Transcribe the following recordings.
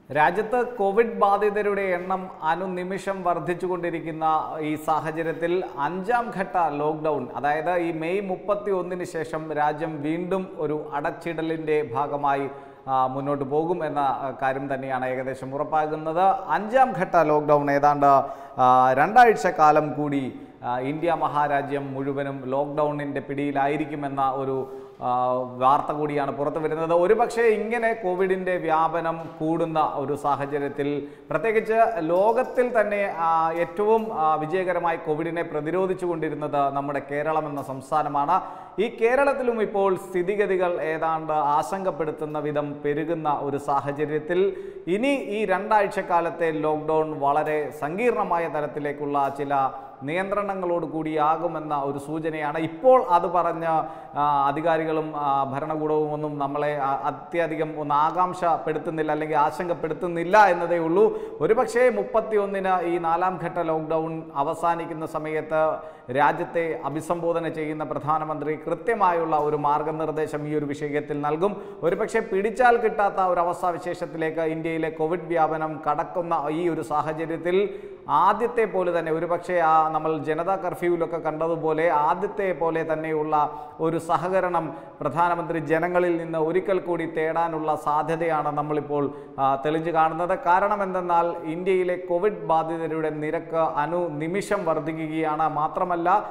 രാജ്യത്ത് കോവിഡ് ബാധിതരുടെ എണ്ണം അനുനിമിഷം വർദ്ധിച്ചുകൊണ്ടിരിക്കുന്ന ഈ സാഹചര്യത്തിൽ അഞ്ചാം ഘട്ട ലോക്ക്ഡൗൺ അതായത് ഈ മെയ് മുപ്പത്തി ഒന്നിന് ശേഷം രാജ്യം വീണ്ടും ഒരു അടച്ചിടലിൻ്റെ ഭാഗമായി ആ, മുന്നോട്ട് പോകും എന്ന ആ, കാര്യം തന്നെയാണ് ഏകദേശം ഉറപ്പാകുന്നത് അഞ്ചാം ഘട്ട ലോക്ക്ഡൗൺ ഏതാണ്ട് ആ, രണ്ടാഴ്ച കാലം കൂടി ആ, ഇന്ത്യ മഹാരാജ്യം മുഴുവനും ലോക്ക്ഡൗണിൻ്റെ പിടിയിലായിരിക്കുമെന്ന ഒരു ആ, വാർത്ത കൂടിയാണ് പുറത്തു വരുന്നത് ഒരുപക്ഷെ ഇങ്ങനെ കോവിഡിൻ്റെ വ്യാപനം കൂടുന്ന ഒരു സാഹചര്യത്തിൽ പ്രത്യേകിച്ച് ലോകത്തിൽ തന്നെ ആ, ഏറ്റവും ആ, വിജയകരമായി കോവിഡിനെ പ്രതിരോധിച്ചു കൊണ്ടിരുന്നത് നമ്മുടെ കേരളം എന്ന സംസ്ഥാനമാണ് ഈ കേരളത്തിലും ഇപ്പോൾ സ്ഥിതിഗതികൾ ഏതാണ്ട് ആശങ്കപ്പെടുത്തുന്ന വിധം പെരുകുന്ന ഒരു സാഹചര്യത്തിൽ ഇനി ഈ രണ്ടാഴ്ച കാലത്തെ ലോക്ക്ഡൗൺ വളരെ സങ്കീർണമായ തലത്തിലേക്കുള്ള ചില നിയന്ത്രണങ്ങളോട് കൂടിയാകുമെന്ന ഒരു സൂചനയാണ് ഇപ്പോൾ അത് പറഞ്ഞ ആ, അധികാരികളും ആ, ഭരണകൂടവും ഒന്നും നമ്മളെ ആ, അത്യധികം ഒന്ന് ആകാംക്ഷപ്പെടുത്തുന്നില്ല അല്ലെങ്കിൽ ആശങ്കപ്പെടുത്തുന്നില്ല എന്നതേ ഉള്ളൂ ഒരുപക്ഷെ മുപ്പത്തി ഒന്നിന് ഈ നാലാം ഘട്ട ലോക്ക്ഡൗൺ അവസാനിക്കുന്ന സമയത്ത് രാജ്യത്തെ അഭിസംബോധന ചെയ്യുന്ന പ്രധാനമന്ത്രി കൃത്യമായുള്ള ഒരു മാർഗനിർദ്ദേശം ഈ ഒരു വിഷയത്തിൽ നൽകും ഒരുപക്ഷെ പിടിച്ചാൽ കിട്ടാത്ത ഒരു അവസ്ഥാവിശേഷത്തിലേക്ക് ഇന്ത്യയിലെ കോവിഡ് വ്യാപനം കടക്കുന്ന ഈ ഒരു സാഹചര്യത്തിൽ ആദ്യത്തെ പോലെ തന്നെ ഒരുപക്ഷെ ആ നമ്മൾ ജനതാ കർഫ്യൂവിലൊക്കെ കണ്ടതുപോലെ ആദ്യത്തെ പോലെ തന്നെയുള്ള ഒരു സഹകരണം പ്രധാനമന്ത്രി ജനങ്ങളിൽ നിന്ന് ഒരിക്കൽ കൂടി തേടാനുള്ള സാധ്യതയാണ് നമ്മളിപ്പോൾ ആ, തെളിഞ്ഞു കാണുന്നത് കാരണം എന്തെന്നാൽ ഇന്ത്യയിലെ കോവിഡ് ബാധിതരുടെ നിരക്ക് അനുനിമിഷം വർദ്ധിക്കുകയാണ് മാത്രമല്ല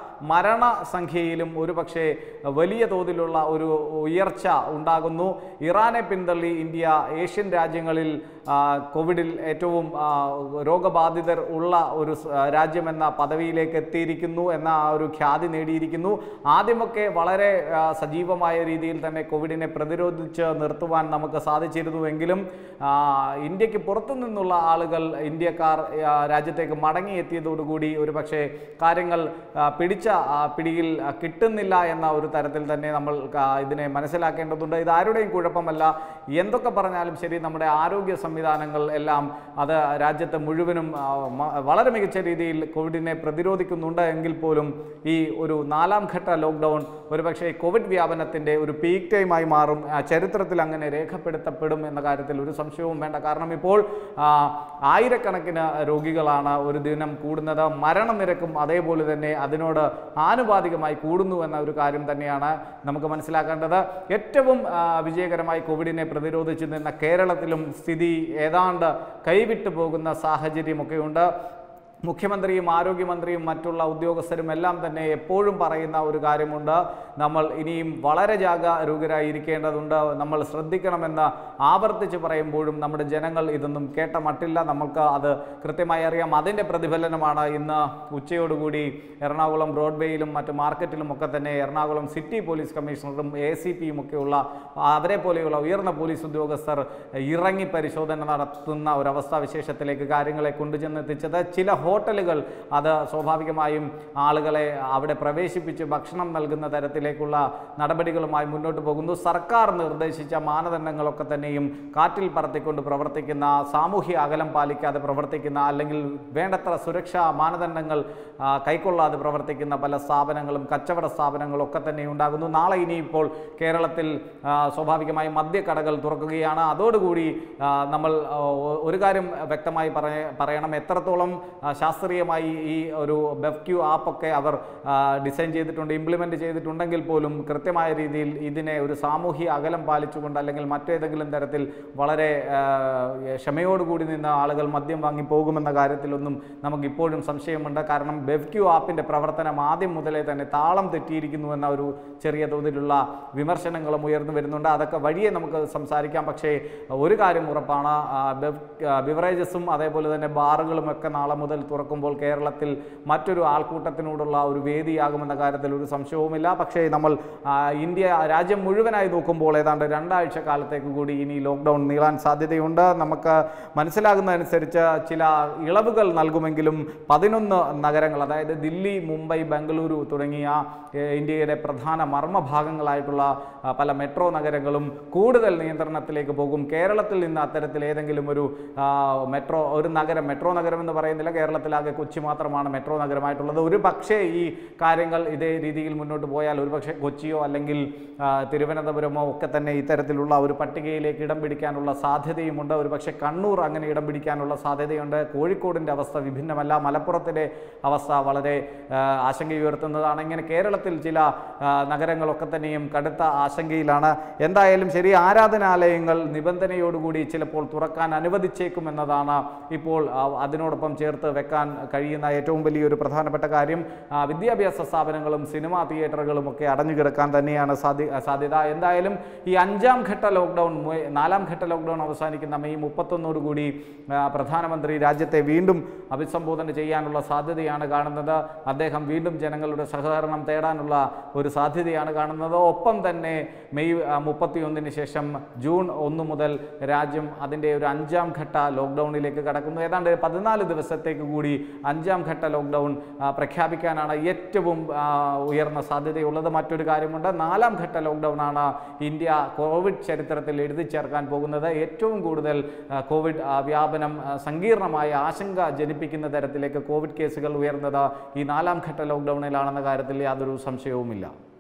മരണസംഖ്യയിലും ഒരുപക്ഷെ വലിയ തോതിലുള്ള ഒരു ഉയർച്ച ഉണ്ടാകുന്നു ഇറാനെ പിന്തള്ളി ഇന്ത്യ ഏഷ്യൻ രാജ്യങ്ങളിൽ ആ, കോവിഡിൽ ഏറ്റവും ആ, രോഗബാധിതർ ഉള്ള ഒരു സ്- ആ, രാജ്യമെന്ന പദവിയിലേക്ക് എത്തിയിരിക്കുന്നു എന്ന ആ ഒരു ഖ്യാതി നേടിയിരിക്കുന്നു ആദ്യമൊക്കെ വളരെ ആ, സജീവമായ രീതിയിൽ തന്നെ കോവിഡിനെ പ്രതിരോധിച്ച് നിർത്തുവാൻ നമുക്ക് സാധിച്ചിരുന്നുവെങ്കിലും ആ, ഇന്ത്യക്ക് പുറത്തു നിന്നുള്ള ആളുകൾ ഇന്ത്യക്കാർ ആ, രാജ്യത്തേക്ക് മടങ്ങിയെത്തിയതോടുകൂടി ഒരുപക്ഷെ കാര്യങ്ങൾ ആ, പിടിച്ച ആ, പിടിയിൽ ആ, കിട്ടുന്നില്ല എന്ന ഒരു തരത്തിൽ തന്നെ നമ്മൾ ആ, ഇതിനെ മനസ്സിലാക്കേണ്ടതുണ്ട് ഇത് ആരുടെയും കുഴപ്പമല്ല എന്തൊക്കെ പറഞ്ഞാലും ശരി നമ്മുടെ ആരോഗ്യ സംവിധാനങ്ങൾ എല്ലാം അത് രാജ്യത്ത് മുഴുവനും ആ, മ- വളരെ മികച്ച രീതിയിൽ കോവിഡിനെ പ്രതിരോധിക്കുന്നുണ്ട് എങ്കിൽ പോലും ഈ ഒരു നാലാം ഘട്ട ലോക്ക്ഡൗൺ ഒരുപക്ഷെ കോവിഡ് വ്യാപനത്തിൻ്റെ ഒരു പീക്ക് ടൈമായി മാറും ആ, ചരിത്രത്തിൽ അങ്ങനെ രേഖപ്പെടുത്തപ്പെടും എന്ന കാര്യത്തിൽ ഒരു സംശയവും വേണ്ട കാരണം ഇപ്പോൾ ആ, ആയിരക്കണക്കിന് രോഗികളാണ് ഒരു ദിനം കൂടുന്നത് മരണനിരക്കും അതേപോലെ തന്നെ അതിനോട് ആനുപാതികമായി കൂടുന്നു എന്ന ഒരു കാര്യം തന്നെയാണ് നമുക്ക് മനസ്സിലാക്കേണ്ടത് ഏറ്റവും ആ, വിജയകരമായി കോവിഡിനെ പ്രതിരോധിച്ചു നിന്ന കേരളത്തിലും സ്ഥിതി ഏതാണ്ട് കൈവിട്ടു പോകുന്ന സാഹചര്യമൊക്കെയുണ്ട് മുഖ്യമന്ത്രിയും ആരോഗ്യമന്ത്രിയും മറ്റുള്ള ഉദ്യോഗസ്ഥരും എല്ലാം തന്നെ എപ്പോഴും പറയുന്ന ഒരു കാര്യമുണ്ട് നമ്മൾ ഇനിയും വളരെ ജാഗരൂകരായിരിക്കേണ്ടതുണ്ട് നമ്മൾ ശ്രദ്ധിക്കണമെന്ന് ആവർത്തിച്ച് പറയുമ്പോഴും നമ്മുടെ ജനങ്ങൾ ഇതൊന്നും കേട്ട മട്ടില്ല നമുക്ക് അത് കൃത്യമായി അറിയാം അതിൻ്റെ പ്രതിഫലനമാണ് ഇന്ന് ഉച്ചയോടുകൂടി എറണാകുളം ബ്രോഡ്വേയിലും മറ്റ് മാർക്കറ്റിലും ഒക്കെ തന്നെ എറണാകുളം സിറ്റി പോലീസ് കമ്മീഷണറും എ സി പിയും ഒക്കെയുള്ള അവരെ പോലെയുള്ള ഉയർന്ന പോലീസ് ഉദ്യോഗസ്ഥർ ഇറങ്ങി പരിശോധന നടത്തുന്ന ഒരവസ്ഥാവിശേഷത്തിലേക്ക് കാര്യങ്ങളെ കൊണ്ടുചെന്നെത്തിച്ചത് ചില ഹോട്ടലുകൾ അത് സ്വാഭാവികമായും ആളുകളെ അവിടെ പ്രവേശിപ്പിച്ച് ഭക്ഷണം നൽകുന്ന തരത്തിലേക്കുള്ള നടപടികളുമായി മുന്നോട്ട് പോകുന്നു സർക്കാർ നിർദ്ദേശിച്ച മാനദണ്ഡങ്ങളൊക്കെ തന്നെയും കാറ്റിൽ പറത്തിക്കൊണ്ട് പ്രവർത്തിക്കുന്ന സാമൂഹ്യ അകലം പാലിക്കാതെ പ്രവർത്തിക്കുന്ന അല്ലെങ്കിൽ വേണ്ടത്ര സുരക്ഷാ മാനദണ്ഡങ്ങൾ ആ, കൈക്കൊള്ളാതെ പ്രവർത്തിക്കുന്ന പല സ്ഥാപനങ്ങളും കച്ചവട സ്ഥാപനങ്ങളും ഒക്കെ തന്നെ ഉണ്ടാകുന്നു നാളെ ഇനിയിപ്പോൾ കേരളത്തിൽ ആ, സ്വാഭാവികമായും മദ്യക്കടകൾ തുറക്കുകയാണ് അതോടുകൂടി ആ, നമ്മൾ ആ, ഒ- ഒരു കാര്യം വ്യക്തമായി പറയ പറയണം എത്രത്തോളം ആ, ശാസ്ത്രീയമായി ഈ ഒരു ബെഫ്ക്യൂ ആപ്പൊക്കെ അവർ ആ, ഡിസൈൻ ചെയ്തിട്ടുണ്ട് ഇംപ്ലിമെൻറ്റ് ചെയ്തിട്ടുണ്ടെങ്കിൽ പോലും കൃത്യമായ രീതിയിൽ ഇതിനെ ഒരു സാമൂഹ്യ അകലം പാലിച്ചുകൊണ്ട് അല്ലെങ്കിൽ മറ്റേതെങ്കിലും തരത്തിൽ വളരെ ആ, ക്ഷമയോടുകൂടി നിന്ന് ആളുകൾ മദ്യം വാങ്ങി പോകുമെന്ന കാര്യത്തിലൊന്നും നമുക്ക് ഇപ്പോഴും സംശയമുണ്ട് കാരണം ബെഫ്ക്യൂ ആപ്പിൻ്റെ പ്രവർത്തനം ആദ്യം മുതലേ തന്നെ താളം തെറ്റിയിരിക്കുന്നു എന്ന ഒരു ചെറിയ തോതിലുള്ള വിമർശനങ്ങളും ഉയർന്നു വരുന്നുണ്ട് അതൊക്കെ വഴിയെ നമുക്ക് സംസാരിക്കാം പക്ഷേ ഒരു കാര്യം ഉറപ്പാണ് ആ, ബെവ് ബിവറേജസും അതേപോലെ തന്നെ ബാറുകളും ഒക്കെ നാളെ മുതൽ തുറക്കുമ്പോൾ കേരളത്തിൽ മറ്റൊരു ആൾക്കൂട്ടത്തിനോടുള്ള ഒരു വേദിയാകുമെന്ന കാര്യത്തിൽ ഒരു സംശയവുമില്ല പക്ഷേ നമ്മൾ ആ, ഇന്ത്യ രാജ്യം മുഴുവനായി നോക്കുമ്പോൾ ഏതാണ്ട് രണ്ടാഴ്ച കാലത്തേക്ക് കൂടി ഇനി ലോക്ക്ഡൗൺ നീളാൻ സാധ്യതയുണ്ട് നമുക്ക് മനസ്സിലാകുന്നതനുസരിച്ച് ചില ഇളവുകൾ നൽകുമെങ്കിലും പതിനൊന്ന് നഗരങ്ങൾ അതായത് ദില്ലി മുംബൈ ബംഗളൂരു തുടങ്ങിയ ഏഹ്, ഇന്ത്യയുടെ പ്രധാന മർമ്മഭാഗങ്ങളായിട്ടുള്ള ആ, പല മെട്രോ നഗരങ്ങളും കൂടുതൽ നിയന്ത്രണത്തിലേക്ക് പോകും കേരളത്തിൽ നിന്ന് അത്തരത്തിൽ ഏതെങ്കിലും ഒരു ആ, മെട്രോ ഒരു നഗരം മെട്രോ നഗരം എന്ന് പറയുന്നില്ല കേരളത്തിൽ കേരളത്തിലാകെ കൊച്ചി മാത്രമാണ് മെട്രോ നഗരമായിട്ടുള്ളത് ഒരു പക്ഷേ ഈ കാര്യങ്ങൾ ഇതേ രീതിയിൽ മുന്നോട്ട് പോയാൽ ഒരുപക്ഷെ കൊച്ചിയോ അല്ലെങ്കിൽ ആ, തിരുവനന്തപുരമോ ഒക്കെ തന്നെ ഇത്തരത്തിലുള്ള ഒരു പട്ടികയിലേക്ക് ഇടം പിടിക്കാനുള്ള സാധ്യതയുമുണ്ട് ഒരുപക്ഷെ കണ്ണൂർ അങ്ങനെ ഇടം പിടിക്കാനുള്ള സാധ്യതയുണ്ട് കോഴിക്കോടിൻ്റെ അവസ്ഥ വിഭിന്നമല്ല മലപ്പുറത്തിൻ്റെ അവസ്ഥ വളരെ ആ, ആശങ്കയുയർത്തുന്നതാണ് ഇങ്ങനെ കേരളത്തിൽ ചില ആ, നഗരങ്ങളൊക്കെ തന്നെയും കടുത്ത ആശങ്കയിലാണ് എന്തായാലും ശരി ആരാധനാലയങ്ങൾ നിബന്ധനയോടുകൂടി ചിലപ്പോൾ തുറക്കാൻ അനുവദിച്ചേക്കുമെന്നതാണ് ഇപ്പോൾ ആ, അതിനോടൊപ്പം ചേർത്ത് വെക്കാൻ കഴിയുന്ന ഏറ്റവും വലിയൊരു പ്രധാനപ്പെട്ട കാര്യം ആ, വിദ്യാഭ്യാസ സ്ഥാപനങ്ങളും സിനിമാ തിയേറ്ററുകളും ഒക്കെ അടഞ്ഞു കിടക്കാൻ തന്നെയാണ് സാധ്യ സാധ്യത എന്തായാലും ഈ അഞ്ചാം ഘട്ട ലോക്ക്ഡൗൺ മു- നാലാം ഘട്ട ലോക്ക്ഡൗൺ അവസാനിക്കുന്ന മെയ് മുപ്പത്തൊന്നോടുകൂടി ആ, പ്രധാനമന്ത്രി രാജ്യത്തെ വീണ്ടും അഭിസംബോധന ചെയ്യാനുള്ള സാധ്യതയാണ് കാണുന്നത് അദ്ദേഹം വീണ്ടും ജനങ്ങളുടെ സഹകരണം തേടാനുള്ള ഒരു സാധ്യതയാണ് കാണുന്നത് ഒപ്പം തന്നെ മെയ് ആ, മുപ്പത്തിയൊന്നിന് ശേഷം ജൂൺ ഒന്ന് മുതൽ രാജ്യം അതിൻ്റെ ഒരു അഞ്ചാം ഘട്ട ലോക്ക്ഡൗണിലേക്ക് കടക്കുന്നു ഏതാണ്ട് പതിനാല് ദിവസത്തേക്ക് കൂടി അഞ്ചാം ഘട്ട ലോക്ക്ഡൗൺ ആ, പ്രഖ്യാപിക്കാനാണ് ഏറ്റവും ആ, ഉയർന്ന സാധ്യതയുള്ളത് മറ്റൊരു കാര്യമുണ്ട് നാലാം ഘട്ട ലോക്ക്ഡൗൺ ആണ് ഇന്ത്യ കോവിഡ് ചരിത്രത്തിൽ എഴുതി ചേർക്കാൻ പോകുന്നത് ഏറ്റവും കൂടുതൽ ആ, കോവിഡ് ആ, വ്യാപനം ആ, സങ്കീർണമായ ആശങ്ക ജനിപ്പിക്കുന്ന തരത്തിലേക്ക് കോവിഡ് കേസുകൾ ഉയർന്നത് ഈ നാലാം ഘട്ട ലോക്ക്ഡൗണിലാണെന്ന കാര്യത്തിൽ യാതൊരു സംശയവുമില്ല